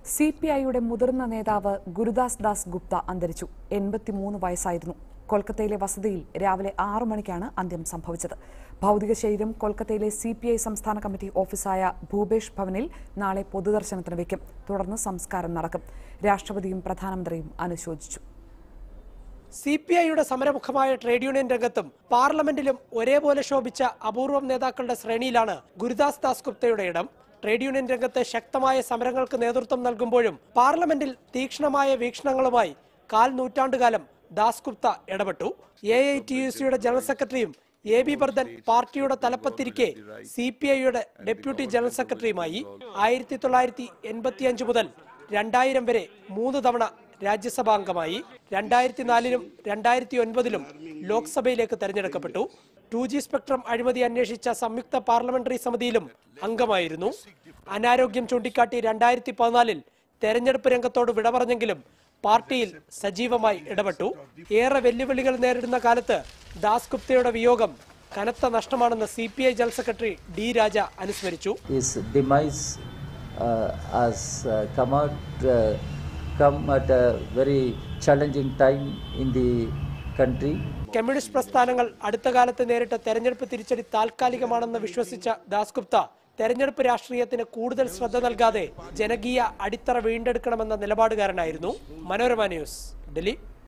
C P ഐയുടെ മുതിർന്ന നേതാവ് ഗുരുദാസ് ദാസ് ഗുപ്ത അന്തരിച്ചു എൺപത്തിമൂന്ന് വയസ്സായിരുന്നു കൊൽക്കത്തയിലെ വസതിയിൽ രാവിലെ ആറു മണിക്കാണ് അന്ത്യം സംഭവിച്ചത് ഭൗതിക ശരീരം കൊൽക്കത്തയിലെ സി പി ഐ സംസ്ഥാന കമ്മിറ്റി ഓഫീസായ ഭൂപേഷ് ഭവനിൽ നാളെ പൊതുദർശനത്തിന് വയ്ക്കും തുടർന്ന് സംസ്കാരം നടക്കും രാഷ്ട്രപതിയും പ്രധാനമന്ത്രിയും അനുശോചിച്ചു സി പി ഐയുടെ സമരമുഖമായ ട്രേഡ് യൂണിയൻ രംഗത്തും പാർലമെന്റിലും ഒരേപോലെ ശോഭിച്ച അപൂർവം നേതാക്കളുടെ ശ്രേണിയിലാണ് ഗുരുദാസ് ദാസ് ഗുപ്തയുടെ ഇടം ട്രേഡ് യൂണിയൻ രംഗത്ത് ശക്തമായ സമരങ്ങൾക്ക് നേതൃത്വം നൽകുമ്പോഴും പാർലമെന്റിൽ തീക്ഷ്ണമായ വീക്ഷണങ്ങളുമായി കാൽ നൂറ്റാണ്ടുകാലം ദാസ് ഗുപ്ത ഇടപെട്ടു എ ഐ ടി യു സിയുടെ ജനറൽ സെക്രട്ടറിയും എ ബി ബർദൻ പാർട്ടിയുടെ തലപ്പത്തിരിക്കെ സി പി ഐയുടെ ഡെപ്യൂട്ടി ജനറൽ സെക്രട്ടറിയുമായി ആയിരത്തി തൊള്ളായിരത്തി എൺപത്തി അഞ്ച് മുതൽ രണ്ടായിരം വരെ മൂന്ന് തവണ രാജ്യസഭാംഗമായി രണ്ടായിരത്തി നാലിലും രണ്ടായിരത്തി ഒൻപതിലും ലോക്സഭയിലേക്ക് തെരഞ്ഞെടുക്കപ്പെട്ടു ടു ജി സ്പെക്ട്രം അഴിമതി അന്വേഷിച്ച സംയുക്ത പാർലമെന്ററി സമിതിയിലും അംഗമായിരുന്നു അനാരോഗ്യം ചൂണ്ടിക്കാട്ടി രണ്ടായിരത്തി പതിനാലിൽ തെരഞ്ഞെടുപ്പ് രംഗത്തോട് വിട പറഞ്ഞെങ്കിലും പാർട്ടിയിൽ സജീവമായി ഇടപെട്ടു ഏറെ വെല്ലുവിളികൾ നേരിടുന്ന കാലത്ത് ദാസ് ഗുപ്തയുടെ വിയോഗം കനത്ത നഷ്ടമാണെന്ന് C P I general secretary D Raja അനുസ്മരിച്ചു his demise uh, has uh, come out uh, come at a very challenging time in the country communist പ്രസ്ഥാനങ്ങൾ അടുത്ത കാലത്ത് നേരിട്ട തെരഞ്ഞെടുപ്പ് തിരിച്ചടി താൽക്കാലികമാണെന്ന് വിശ്വസിച്ച ദാസ് ഗുപ്ത തെരഞ്ഞെടുപ്പ് രാഷ്ട്രീയത്തിന് കൂടുതൽ ശ്രദ്ധ നൽകാതെ ജനകീയ അടിത്തറ വീണ്ടെടുക്കണമെന്ന നിലപാടുകാരനായിരുന്നു മനോരമ ന്യൂസ് ഡൽഹി